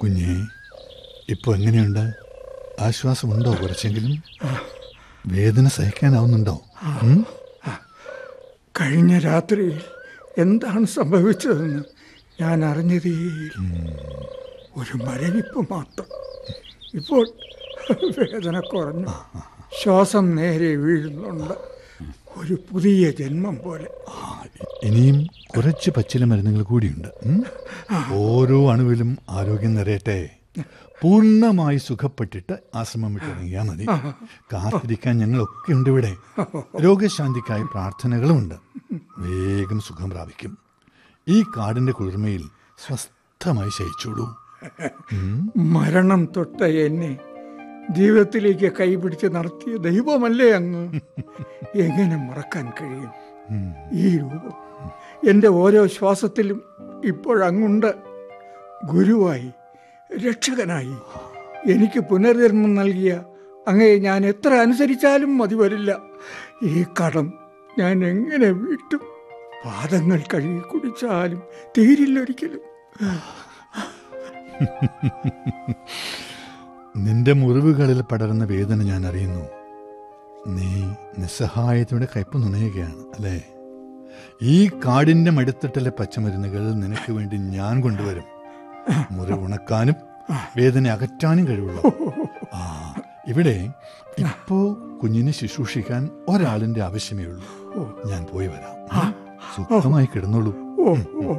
കുഞ്ഞെ ഇപ്പോൾ എങ്ങനെയുണ്ട് ആശ്വാസമുണ്ടോ കുറച്ചെങ്കിലും വേദന സഹിക്കാനാവുന്നുണ്ടോ ഉം? കഴിഞ്ഞ രാത്രിയിൽ എന്താണ് സംഭവിച്ചതെന്ന് ഞാൻ അറിഞ്ഞതേയില്ല ഒരു മരവിപ്പ് മാത്രം ഇപ്പോൾ വേദന കുറഞ്ഞു ശ്വാസം നേരെ വീഴുന്നുണ്ട് ഒരു പുതിയ ജന്മം പോലെ ആ, ഇനിയും കുറച്ച് പച്ചില മരുന്നുകൾ കൂടിയുണ്ട് ഉം? ഓരോ അണുവിലും ആരോഗ്യം നിറയട്ടെ പൂർണ്ണമായി സുഖപ്പെട്ടിട്ട് ആശ്രമം വിട്ടിറങ്ങിയാൽ മതി കാത്തിരിക്കാൻ ഞങ്ങളൊക്കെ ഉണ്ട് ഇവിടെ രോഗശാന്തിക്കായി പ്രാർത്ഥനകളുമുണ്ട് വേഗം സുഖം പ്രാപിക്കും ഈ കാടിന്റെ കുളിർമയിൽ സ്വസ്ഥമായി ശയിച്ചോളൂ മരണം തൊട്ട എന്നെ ജീവിതത്തിലേക്ക് കൈപിടിച്ച് നടത്തിയ ദൈവമല്ലേ അങ്ങ് എങ്ങനെ മറക്കാൻ കഴിയും ഈ രൂപം എൻ്റെ ഓരോ ശ്വാസത്തിലും ഇപ്പോഴങ്ങുണ്ട് ഗുരുവായി രക്ഷകനായി എനിക്ക് പുനർജന്മം നൽകിയ അങ്ങയെ ഞാൻ എത്ര അനുസരിച്ചാലും മതി വരില്ല ഈ കടം ഞാൻ എങ്ങനെ വീട്ടും പാദങ്ങൾ കഴുകി കുടിച്ചാലും തീരില്ലൊരിക്കലും നിന്റെ മുറിവുകളിൽ പടരുന്ന വേദന ഞാൻ അറിയുന്നു നീ നിസ്സഹായതയുടെ കയ്പ് നുണയുകയാണ് അല്ലേ ഈ കാടിന്റെ മടിത്തട്ടിലെ പച്ചമരുന്നുകൾ നിനക്ക് വേണ്ടി ഞാൻ കൊണ്ടുവരും മുറിവുണക്കാനും വേദന അകറ്റാനും കഴിവുള്ളൂ ആ ഇവിടെ ഇപ്പോ കുഞ്ഞിനെ ശുശ്രൂഷിക്കാൻ ഒരാളിന്റെ ആവശ്യമേ ഉള്ളൂ ഞാൻ പോയി വരാം സുഖമായി കിടന്നോളൂ ഓ ഓ